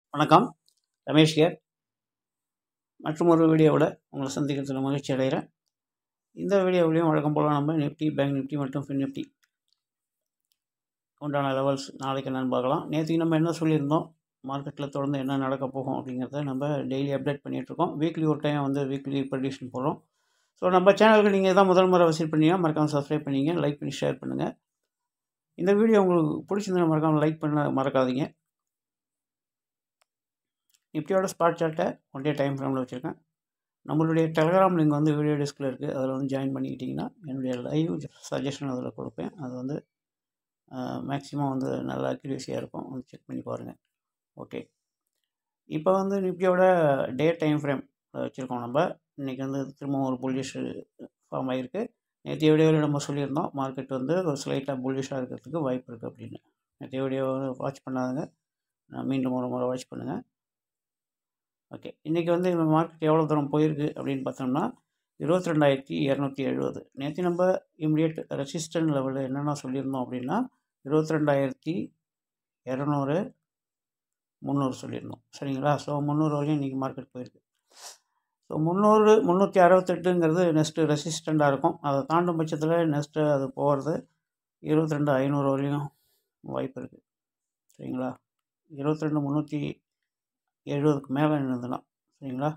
வணக்கம் ரமேஷ் ஹியர் மற்றும் ஒரு வீடியோவில் உங்களை சந்திக்கிறதுல மகிழ்ச்சி அடைகிறேன் இந்த வீடியோவிலையும் வழக்கம் போல் நம்ம நிஃப்டி பேங்க் நிஃப்டி மற்றும் ஃபின் நிஃப்டி உண்டான லெவல்ஸ் நாளைக்கு என்னென்னு பார்க்கலாம் நேற்றுக்கு நம்ம என்ன சொல்லியிருந்தோம் மார்க்கெட்டில் தொடர்ந்து என்ன நடக்க போகும் அப்படிங்கிறத நம்ம டெய்லி அப்டேட் பண்ணிகிட்ருக்கோம் வீக்லி ஒரு டைம் வந்து வீக்லி ப்ரெடிக்ஷன் போடுறோம் ஸோ நம்ம சேனலுக்கு நீங்கள் தான் முதல் முறை விசிட் பண்ணீங்கன்னா மறக்காமல் சப்ஸ்கிரைப் பண்ணிங்க லைக் பண்ணி ஷேர் பண்ணுங்கள் இந்த வீடியோ உங்களுக்கு பிடிச்சிருந்தா மறக்காமல் லைக் பண்ண மறக்காதீங்க நிஃப்டியோட ஸ்பாட் சார்ட்டை ஒன் டே டைம் ஃப்ரேமில் வச்சுருக்கேன் நம்மளுடைய டெலகிராம் லிங்க் வந்து வீடியோ டிஸ்கில் இருக்குது அதில் வந்து ஜாயின் பண்ணிக்கிட்டிங்கன்னா என்னுடைய லைவ் சஜஷன் அதில் கொடுப்பேன் அது வந்து மேக்ஸிமம் வந்து நல்ல அக்யூரேசியாக இருக்கும் வந்து செக் பண்ணி பாருங்கள் ஓகே இப்போ வந்து நிஃப்டியோட டே டைம் ஃப்ரேம் வச்சுருக்கோம் நம்ம இன்றைக்கி வந்து திரும்பவும் ஒரு புல்லிஷ் ஃபார்ம் ஆகிருக்கு நேற்றைய வீடியோவில் நம்ம சொல்லியிருந்தோம் மார்க்கெட் வந்து ஒரு ஸ்லைட்டாக புல்லிஷாக இருக்கிறதுக்கு வாய்ப்பு இருக்குது அப்படின்னு நேற்றைய வீடியோ வாட்ச் பண்ணாதுங்க மீண்டும் ஒரு முறை வாட்ச் பண்ணுங்கள் ஓகே இன்றைக்கி வந்து இந்த மார்க்கெட் எவ்வளோ தூரம் போயிருக்கு அப்படின்னு பார்த்தோம்னா இருபத்தி ரெண்டாயிரத்தி இரநூத்தி எழுபது நேற்று நம்ம இம்மிடியட் ரெசிஸ்டன்ட் லெவலில் என்னென்ன சொல்லியிருந்தோம் அப்படின்னா இருபத்தி ரெண்டாயிரத்தி இரநூறு முந்நூறு சொல்லியிருந்தோம் சரிங்களா ஸோ முந்நூறு வரையும் இன்றைக்கி மார்க்கெட் போயிருக்கு ஸோ முந்நூறு முந்நூற்றி அறுபத்தெட்டுங்கிறது நெக்ஸ்ட்டு ரெசிஸ்டண்ட்டாக இருக்கும் அதை தாண்டும் பட்சத்தில் நெக்ஸ்ட்டு அது போகிறது இருபத்தி ரெண்டு ஐநூறு வரையும் வாய்ப்பு இருக்குது சரிங்களா இருபத்தி ரெண்டு முந்நூற்றி எழுபதுக்கு மேலே நின்றுதுன்னா சரிங்களா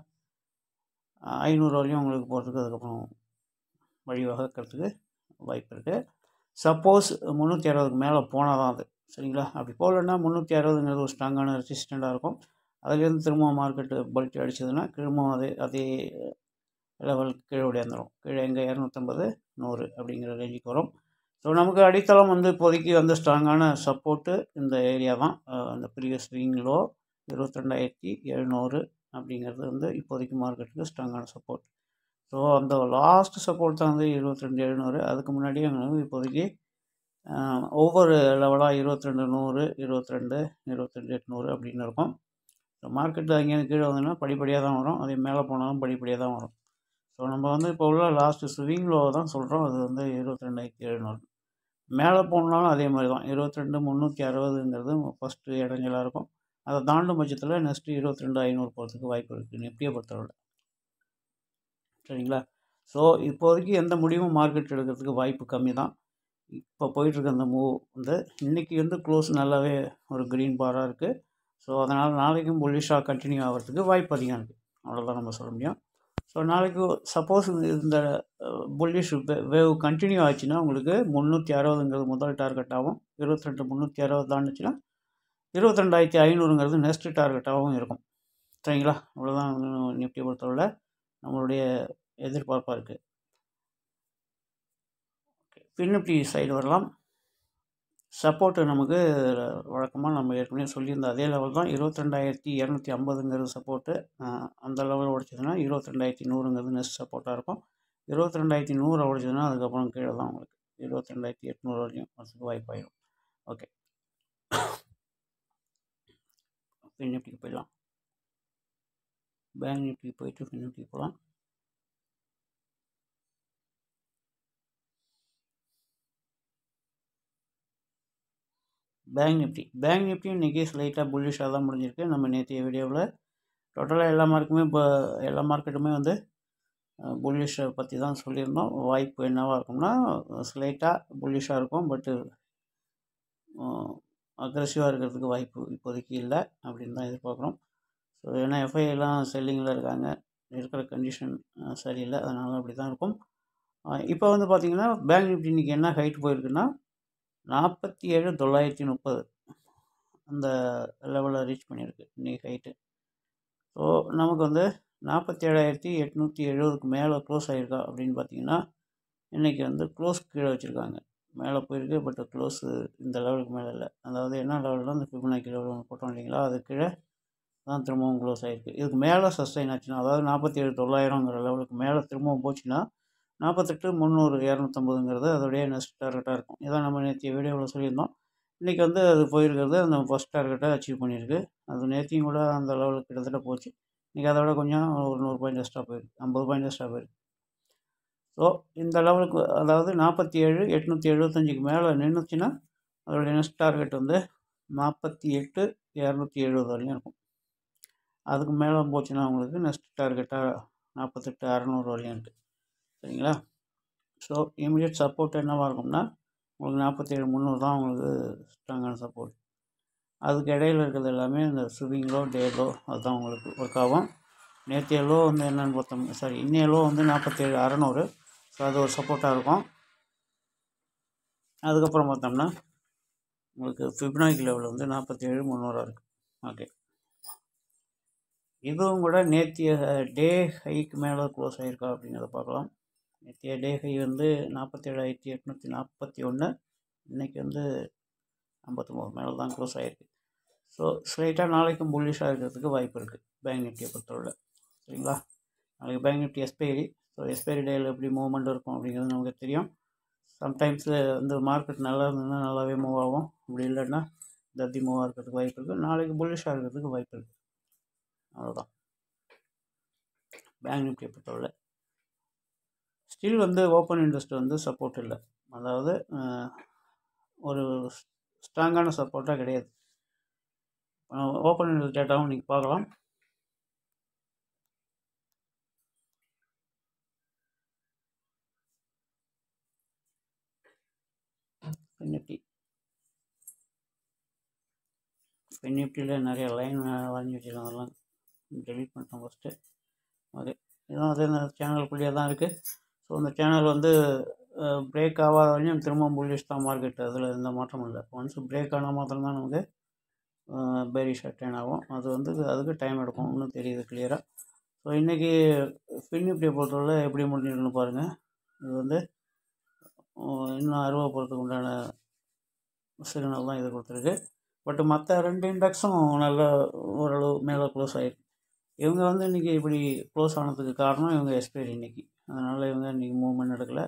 ஐநூறு வரையும் உங்களுக்கு போகிறதுக்கு அதுக்கப்புறம் வழிவகுக்கிறதுக்கு வாய்ப்பு இருக்குது சப்போஸ் முந்நூற்றி அறுபதுக்கு மேலே போனால் தான் அது சரிங்களா அப்படி போகலன்னா முந்நூற்றி அறுபதுங்கிறது ஒரு ஸ்ட்ராங்கான ரெசிஸ்டண்ட்டாக இருக்கும் அதுலேருந்து திரும்பவும் மார்க்கெட்டு பல்ட்டி அடிச்சதுன்னா திரும்பவும் அதே அதே லெவலுக்கு கீழே ஓடியாந்துடும் கீழே எங்கே இரநூத்தம்பது நூறு அப்படிங்கிற ரேஞ்சுக்கு வரும் ஸோ நமக்கு அடித்தளம் வந்து இப்போதைக்கு வந்து ஸ்ட்ராங்கான சப்போர்ட்டு இந்த ஏரியா தான் அந்த ப்ரீவியஸ் ஸ்விங்கிலோ இருபத்தி ரெண்டாயிரத்தி எழுநூறு அப்படிங்கிறது வந்து இப்போதைக்கு மார்க்கெட்டுக்கு ஸ்ட்ராங்கான சப்போர்ட் ஸோ அந்த லாஸ்ட் சப்போர்ட் தான் வந்து இருபத்தி ரெண்டு எழுநூறு அதுக்கு முன்னாடியே எங்களுக்கு இப்போதைக்கு ஒவ்வொரு லெவலாக இருபத்தி ரெண்டு நூறு இருபத்தி ரெண்டு இருபத்தி ரெண்டு எட்நூறு அப்படின்னு இருக்கும் ஸோ மார்க்கெட்டு அங்கேருந்து கீழே வந்ததுன்னா படிப்படியாக தான் வரும் அதே மேலே போனாலும் படிப்படியாக தான் வரும் ஸோ நம்ம வந்து இப்போ உள்ள லாஸ்ட்டு ஸ்விங் லோ தான் சொல்கிறோம் அது வந்து இருபத்தி ரெண்டாயிரத்தி எழுநூறு மேலே போனாலும் அதே மாதிரி தான் இருபத்தி ரெண்டு முந்நூற்றி அறுபதுங்கிறது ஃபஸ்ட்டு இடைஞ்சலாக இருக்கும் அதை தாண்டும் பட்சத்தில் நெக்ஸ்ட்டு இருபத்தி ரெண்டு ஐநூறு போகிறதுக்கு வாய்ப்பு இருக்குது நிஃப்டியை பொறுத்தவரை சரிங்களா ஸோ இப்போதைக்கு எந்த முடிவும் மார்க்கெட் எடுக்கிறதுக்கு வாய்ப்பு கம்மி தான் இப்போ போயிட்டுருக்க அந்த மூவ் வந்து இன்றைக்கி வந்து க்ளோஸ் நல்லாவே ஒரு க்ரீன் பாராக இருக்குது ஸோ அதனால் நாளைக்கும் புல்லிஷாக கண்டினியூ ஆகிறதுக்கு வாய்ப்பு அதிகம் இருக்குது அவ்வளோதான் நம்ம சொல்ல முடியும் ஸோ நாளைக்கு சப்போஸ் இந்த புல்லிஷ் வேவ் கண்டினியூ ஆச்சுன்னா உங்களுக்கு முந்நூற்றி அறுபதுங்கிறது முதல் டார்கெட்டாகவும் இருபத்தி ரெண்டு முந்நூற்றி அறுபது தாண்டுச்சுன்னா இருபத்தி ரெண்டாயிரத்தி ஐநூறுங்கிறது நெக்ஸ்ட் டார்கெட்டாகவும் இருக்கும் சரிங்களா அவ்வளோதான் நிஃப்டி பொறுத்தவரை நம்மளுடைய எதிர்பார்ப்பாக இருக்குது ஓகே பின்னிப்டி சைடு வரலாம் சப்போர்ட்டு நமக்கு வழக்கமாக நம்ம ஏற்கனவே சொல்லியிருந்த அதே லெவல் தான் இருபத்தி ரெண்டாயிரத்தி இரநூத்தி ஐம்பதுங்கிறது சப்போர்ட்டு அந்த லெவல் உடைச்சதுன்னா இருபத்தி ரெண்டாயிரத்தி நூறுங்கிறது நெக்ஸ்ட் சப்போர்ட்டாக இருக்கும் இருபத்தி ரெண்டாயிரத்தி நூறு உடைச்சதுன்னா அதுக்கப்புறம் கீழே தான் உங்களுக்கு இருபத்தி ரெண்டாயிரத்தி எட்நூறு வரையும் வரதுக்கு வாய்ப்பாயிடும் ஓகே ஃபின் நிஃப்டிக்கு போயிடலாம் பேங்க் நிஃப்டிக்கு போயிட்டு ஃபின் நிஃப்டிக்கு போகலாம் பேங்க் நிஃப்டி பேங்க் நிஃப்டியும் இன்றைக்கி ஸ்லைட்டாக புல்லிஷாக தான் முடிஞ்சிருக்கு நம்ம நேற்றைய வீடியோவில் டோட்டலாக எல்லா மார்க்குமே இப்போ எல்லா மார்க்கெட்டுமே வந்து புல்லிஷை பற்றி தான் சொல்லியிருந்தோம் வாய்ப்பு என்னவாக இருக்கும்னா ஸ்லைட்டாக புல்லிஷாக இருக்கும் பட்டு அக்ரெசிவாக இருக்கிறதுக்கு வாய்ப்பு இப்போதைக்கு இல்லை அப்படின்னு தான் எதிர்பார்க்குறோம் ஸோ ஏன்னா எஃப்ஐலாம் செல்லிங்கில் இருக்காங்க இருக்கிற கண்டிஷன் சரியில்லை அதனால் அப்படி தான் இருக்கும் இப்போ வந்து பார்த்திங்கன்னா பேங்க் நிஃப்டி இன்றைக்கி என்ன ஹைட் போயிருக்குன்னா நாற்பத்தி ஏழு தொள்ளாயிரத்தி முப்பது அந்த லெவலில் ரீச் பண்ணியிருக்கு இன்றைக்கி ஹைட்டு ஸோ நமக்கு வந்து நாற்பத்தி ஏழாயிரத்தி எட்நூற்றி எழுபதுக்கு மேலே க்ளோஸ் ஆகிருக்கா அப்படின்னு பார்த்தீங்கன்னா இன்றைக்கி வந்து க்ளோஸ் கீழே வச்சுருக்காங்க மேலே போயிருக்கு பட் க்ளோஸு இந்த லெவலுக்கு மேலே இல்லை அதாவது என்ன லெவலில் இந்த ஃபிபனாக்கி லெவல் ஒன்று போட்டோம் இல்லைங்களா அது கீழே தான் திரும்பவும் க்ளோஸ் ஆகிருக்கு இதுக்கு மேலே சஸ்டைன் ஆச்சுன்னா அதாவது நாற்பத்தி ஏழு தொள்ளாயிரங்கிற லெவலுக்கு மேலே திரும்பவும் போச்சுன்னா நாற்பத்தெட்டு முந்நூறு இரநூத்தம்பதுங்கிறது அதோடைய நெக்ஸ்ட் டார்கெட்டாக இருக்கும் இதான் நம்ம நேற்று வீடியோவில் சொல்லியிருந்தோம் இன்றைக்கி வந்து அது போயிருக்கிறது அந்த ஃபஸ்ட் டார்கெட்டை அச்சீவ் பண்ணியிருக்கு அது நேற்றையும் கூட அந்த லெவலுக்கு கிட்டத்தட்ட போச்சு இன்றைக்கி அதை விட கொஞ்சம் ஒரு நூறு பாயிண்ட் எக்ஸ்ட்ரா போயிருக்கு ஐம்பது பாயிண்ட் எக்ஸ்ட்ரா போயிருக்கு ஸோ இந்த லெவலுக்கு அதாவது நாற்பத்தி ஏழு எட்நூற்றி எழுபத்தஞ்சுக்கு மேலே நின்றுச்சுன்னா அதோடைய நெக்ஸ்ட் டார்கெட் வந்து நாற்பத்தி எட்டு இரநூத்தி எழுபது வரையும் இருக்கும் அதுக்கு மேலே போச்சுன்னா உங்களுக்கு நெக்ஸ்ட் டார்கெட்டாக நாற்பத்தெட்டு அறநூறு வரையும் இருக்குது சரிங்களா ஸோ இமீடியட் சப்போர்ட் என்னவாக இருக்கும்னா உங்களுக்கு நாற்பத்தேழு முந்நூறு தான் உங்களுக்கு ஸ்ட்ராங்கான சப்போர்ட் அதுக்கு இடையில இருக்கிறது எல்லாமே இந்த ஸ்விங்கிலோ டேலோ அதுதான் உங்களுக்கு ஒர்க் ஆகும் நேற்றைய லோ வந்து என்னென்னு பார்த்தோம் சாரி இன்னைய லோ வந்து நாற்பத்தேழு அறநூறு ஸோ அது ஒரு சப்போர்ட்டாக இருக்கும் அதுக்கப்புறம் பார்த்தோம்னா உங்களுக்கு ஃபிப்னாக்கி லெவல் வந்து நாற்பத்தேழு முந்நூறாக இருக்குது ஓகே இதுவும் கூட நேற்றைய டே ஹைக்கு மேலே க்ளோஸ் ஆகிருக்கா அப்படிங்கிறத பார்க்கலாம் நேற்றைய டே ஹை வந்து நாற்பத்தேழாயிரத்தி எட்நூற்றி நாற்பத்தி ஒன்று இன்றைக்கி வந்து ஐம்பத்தொம்போது மேலே தான் க்ளோஸ் ஆகிருக்கு ஸோ ஸ்ட்ரைட்டாக நாளைக்கும் புல்லிஷாக இருக்கிறதுக்கு வாய்ப்பு இருக்குது பேங்க் நிஃப்டியை பொறுத்தவரை சரிங்களா நாளைக்கு bank Nifty expiry so expiry டேயில் எப்படி மூவ்மெண்ட் இருக்கும் அப்படிங்கிறது நமக்கு தெரியும் சம்டைம்ஸ் வந்து மார்க்கெட் நல்லா இருந்ததுன்னா நல்லாவே மூவ் ஆகும் அப்படி இல்லைன்னா தத்தி மூவ் இருக்கிறதுக்கு வாய்ப்பு இருக்குது நாளைக்கு புல்லிஷாக இருக்கிறதுக்கு வாய்ப்பு இருக்குது அவ்வளோதான் பேங்க் நிஃப்டியை பொறுத்தவரை ஸ்டில் வந்து ஓப்பன் இன்ட்ரெஸ்ட் வந்து சப்போர்ட் இல்லை அதாவது ஒரு ஸ்ட்ராங்கான சப்போர்ட்டாக கிடையாது ஓப்பன் இன்ட்ரெஸ்ட் டேட்டாவும் நீங்கள் பார்க்கலாம் நிஃப்டி நிஃப்டியில் நிறைய லைன் வாங்கி வச்சுருக்காங்க அதெல்லாம் டெலிட் பண்ணிட்டோம் ஃபஸ்ட்டு ஓகே இதுவும் அதே சேனலுக்குள்ளேயே தான் இருக்குது ஸோ இந்த சேனல் வந்து பிரேக் ஆகாத வரையும் திரும்ப புல்லிஷ் தான் மார்க்கெட் அதில் எந்த மாற்றமும் இல்லை ஒன்ஸ் பிரேக் ஆனால் மாத்திரம்தான் நமக்கு பேரிஷாக டேன் ஆகும் அது வந்து அதுக்கு டைம் எடுக்கும் இன்னும் தெரியுது கிளியராக ஸோ இன்றைக்கி ஃபின்னிப்டியை பொறுத்தவரை எப்படி முடிஞ்சிருக்குன்னு பாருங்கள் இது வந்து இன்னும் அறுபது போகிறதுக்கு உண்டான சிக்னல் தான் இது கொடுத்துருக்கு பட் மற்ற ரெண்டு இண்டெக்ஸும் நல்ல ஓரளவு மேலே க்ளோஸ் ஆகிருக்கு இவங்க வந்து இன்றைக்கி இப்படி க்ளோஸ் ஆனதுக்கு காரணம் இவங்க எக்ஸ்பைரி இன்றைக்கி அதனால் இவங்க இன்றைக்கி மூவ்மெண்ட் எடுக்கலை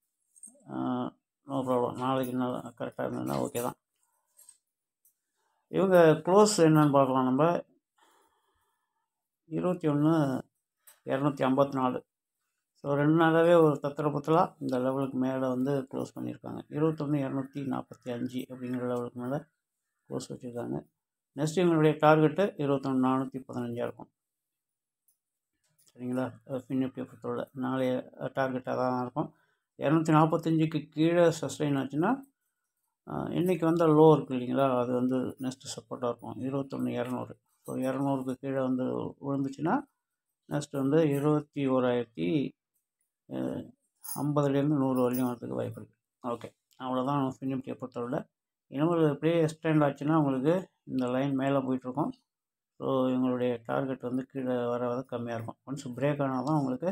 நோ ப்ராப்ளம் நாளைக்கு நல்லா கரெக்டாக இருந்ததுன்னா ஓகே தான் இவங்க க்ளோஸ் என்னன்னு பார்க்கலாம் நம்ம இருபத்தி ஒன்று இரநூத்தி ஐம்பத்தி நாலு ஸோ ரெண்டு நாளாகவே ஒரு தத்திரப்பத்தலாக இந்த லெவலுக்கு மேலே வந்து க்ளோஸ் பண்ணியிருக்காங்க இருபத்தொன்று இரநூத்தி நாற்பத்தி அஞ்சு அப்படிங்கிற லெவலுக்கு மேலே க்ளோஸ் வச்சுருக்காங்க நெக்ஸ்ட் இவங்களுடைய டார்கெட்டு இருபத்தொன்று நானூற்றி பதினஞ்சாக இருக்கும் சரிங்களா ஃபின்னிப்டியை பொறுத்தவரை நாளைய டார்கெட்டாக தான் இருக்கும் இரநூத்தி நாற்பத்தஞ்சுக்கு கீழே சஸ்டெயின் ஆச்சுன்னா இன்றைக்கி வந்த லோ இருக்குது இல்லைங்களா அது வந்து நெக்ஸ்ட்டு சப்போர்ட்டாக இருக்கும் இருபத்தொன்று இரநூறு ஸோ இரநூறுக்கு கீழே வந்து விழுந்துச்சுன்னா நெக்ஸ்ட் வந்து இருபத்தி ஓராயிரத்தி ஐம்பதுலேருந்து நூறு வரையும் வரதுக்கு வாய்ப்பு இருக்குது ஓகே அவ்வளோதான் ஃபினிப்டியை பொறுத்தவரை இன்னும் அப்படியே எக்ஸ்டெண்ட் ஆச்சுன்னா உங்களுக்கு இந்த லைன் மேலே போயிட்டுருக்கும் ஸோ இவங்களுடைய டார்கெட் வந்து கீழே வர வர கம்மியாக இருக்கும் ஒன்ஸ் பிரேக் ஆனால் தான் உங்களுக்கு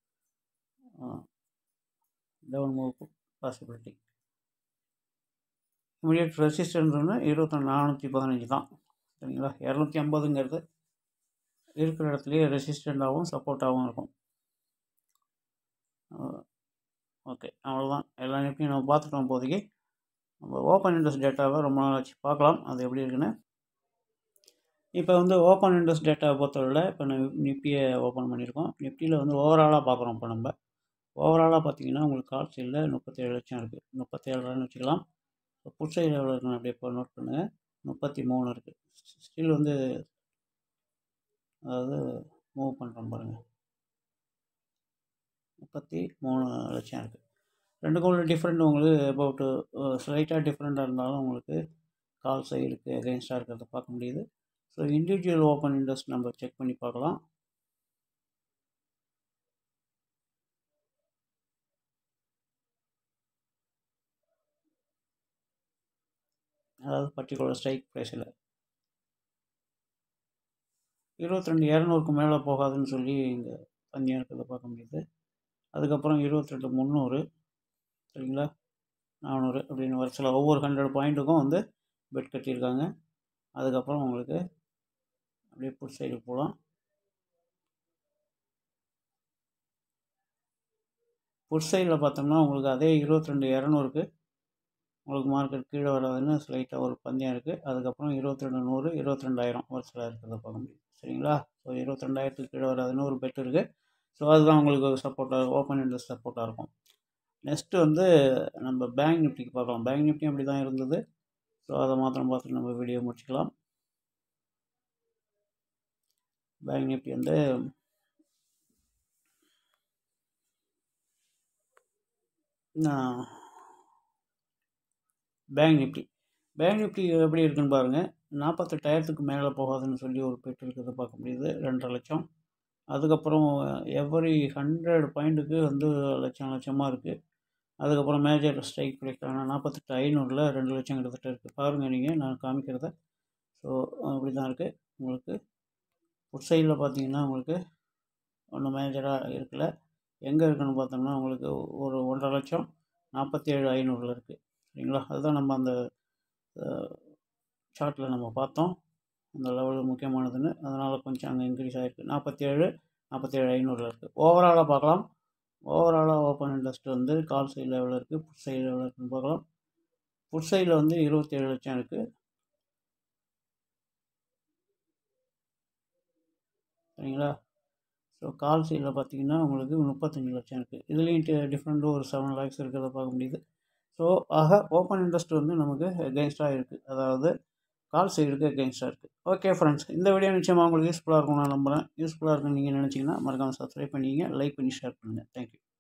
டவுன் மூவ் பாசிபிலிட்டி இமீடியட் ரெசிஸ்டன்ஸ்னு இருபத்தொன்று நானூற்றி பதினஞ்சு தான் சரிங்களா இரநூத்தி ஐம்பதுங்கிறது இருக்கிற இடத்துலையே ரெசிஸ்டண்ட்டாகவும் சப்போர்ட்டாகவும் இருக்கும் ஓகே அவ்வளோதான் எல்லா நிஃப்டியும் நம்ம பார்த்துட்டோம் இப்போதைக்கு நம்ம ஓப்பன் இன்ட்ரெஸ்ட் டேட்டாவை ரொம்ப நாள் வச்சு பார்க்கலாம் அது எப்படி இருக்குன்னு இப்போ வந்து ஓப்பன் இன்ட்ரெஸ்ட் டேட்டாவை பொறுத்தவரை இப்போ நான் நிஃப்டியை ஓப்பன் பண்ணியிருக்கோம் நிஃப்டியில் வந்து ஓவராலாக பார்க்குறோம் இப்போ நம்ம ஓவராலாக பார்த்தீங்கன்னா உங்களுக்கு கால் சைடில் முப்பத்தேழு லட்சம் இருக்குது முப்பத்தேழுன்னு வச்சுக்கலாம் இப்போ புட் சைடில் எவ்வளோ இருக்குன்னு அப்படியே இப்போ நோட் பண்ணுங்கள் முப்பத்தி மூணு இருக்குது ஸ்டில் வந்து அதாவது மூவ் பண்ணுறோம் பாருங்கள் முப்பத்தி மூணு லட்சம் இருக்குது ரெண்டுக்கும் உள்ள டிஃப்ரெண்ட் உங்களுக்கு அபவுட்டு ஸ்லைட்டாக டிஃப்ரெண்ட்டாக இருந்தாலும் உங்களுக்கு கால் சைடுக்கு அகெயின்ஸ்டாக இருக்கிறத பார்க்க முடியுது ஸோ இண்டிவிஜுவல் ஓப்பன் இன்ட்ரெஸ்ட் நம்ம செக் பண்ணி பார்க்கலாம் அதாவது பர்டிகுலர் ஸ்ட்ரைக் ப்ரைஸில் இருபத்தி ரெண்டு இரநூறுக்கு மேலே போகாதுன்னு சொல்லி இங்கே பந்தியம் இருக்கிறத பார்க்க முடியுது அதுக்கப்புறம் இருபத்தி ரெண்டு முந்நூறு சரிங்களா நானூறு அப்படின்னு வரிசையில் ஒவ்வொரு ஹண்ட்ரட் பாயிண்ட்டுக்கும் வந்து பெட் கட்டியிருக்காங்க அதுக்கப்புறம் உங்களுக்கு அப்படியே புட் சைடு போகலாம் புட் சைடில் பார்த்தோம்னா உங்களுக்கு அதே இருபத்தி ரெண்டு இரநூறுக்கு உங்களுக்கு மார்க்கெட் கீழே வராதுன்னு ஸ்லைட்டாக ஒரு பந்தயம் இருக்குது அதுக்கப்புறம் இருபத்தி ரெண்டு நூறு இருபத்தி ரெண்டாயிரம் வரிசையில் இருக்கிறத பார்க்க முடியும் சரிங்களா ஸோ இருபத்தி ரெண்டாயிரத்துக்கு கீழே வராதுன்னு ஒரு பெட் இருக்குது ஸோ அதுதான் உங்களுக்கு சப்போர்ட்டாக ஓப்பன் இன்ட்ரெஸ்ட் சப்போர்ட்டாக இருக்கும் நெக்ஸ்ட்டு வந்து நம்ம பேங்க் நிஃப்டிக்கு பார்க்கலாம் பேங்க் நிஃப்டியும் அப்படி தான் இருந்தது ஸோ அதை மாத்திரம் பார்த்துட்டு நம்ம வீடியோ முடிச்சுக்கலாம் பேங்க் நிஃப்டி வந்து பேங்க் நிஃப்டி பேங்க் நிஃப்டி எப்படி இருக்குன்னு பாருங்கள் நாற்பத்தெட்டாயிரத்துக்கு மேலே போகாதுன்னு சொல்லி ஒரு பெட்டு இருக்கிறத பார்க்க முடியுது ரெண்டரை லட்சம் அதுக்கப்புறம் எவ்ரி ஹண்ட்ரட் பாயிண்ட்டுக்கு வந்து லட்சம் லட்சமாக இருக்குது அதுக்கப்புறம் மேஜர் ஸ்ட்ரைக் கிடைக்கான நாற்பத்தெட்டு ஐநூறில் ரெண்டு லட்சம் கிட்டத்தட்ட இருக்குது பாருங்கள் நீங்கள் நான் காமிக்கிறத ஸோ அப்படி தான் இருக்குது உங்களுக்கு உட் சைடில் பார்த்தீங்கன்னா உங்களுக்கு ஒன்றும் மேஜராக இருக்கல எங்கே இருக்குன்னு பார்த்தோம்னா உங்களுக்கு ஒரு ஒன்றரை லட்சம் நாற்பத்தி ஏழு ஐநூறில் இருக்குது சரிங்களா அதுதான் நம்ம அந்த சார்ட்டில் நம்ம பார்த்தோம் அந்த லெவல் முக்கியமானதுன்னு அதனால் கொஞ்சம் அங்கே இன்க்ரீஸ் ஆகிருக்கு நாற்பத்தி ஏழு நாற்பத்தி ஏழு ஐநூறில் இருக்குது ஓவராலாக பார்க்கலாம் ஓவராலாக ஓப்பன் இன்ட்ரெஸ்ட் வந்து கால் சைடில் எவ்வளோ இருக்குது புட் சைடில் எவ்வளோ இருக்குன்னு பார்க்கலாம் புட் சைடில் வந்து இருபத்தேழு லட்சம் இருக்குது சரிங்களா ஸோ கால் சைடில் பார்த்தீங்கன்னா உங்களுக்கு முப்பத்தஞ்சு லட்சம் இருக்குது இதுலேயும் டிஃப்ரெண்ட்டு ஒரு செவன் லேக்ஸ் இருக்கிறத பார்க்க முடியுது ஸோ ஆக ஓப்பன் இன்ட்ரெஸ்ட் வந்து நமக்கு எகென்ஸ்டாக இருக்குது அதாவது கால் சைடுக்கு எகென்ஸ்டாக இருக்குது ஓகே ஃப்ரெண்ட்ஸ் இந்த வீடியோ நிச்சயமாக உங்களுக்கு யூஸ்ஃபுல்லாக இருக்கும் நான் நம்புகிறேன் யூஸ்ஃபுல்லாக இருக்குன்னு நீங்கள் நினச்சிங்கன்னா மறக்காமல் சப்ஸ்கிரைப் பண்ணிங்க லைக் பண்ணி ஷேர் பண்ணுங்கள் தேங்க்யூ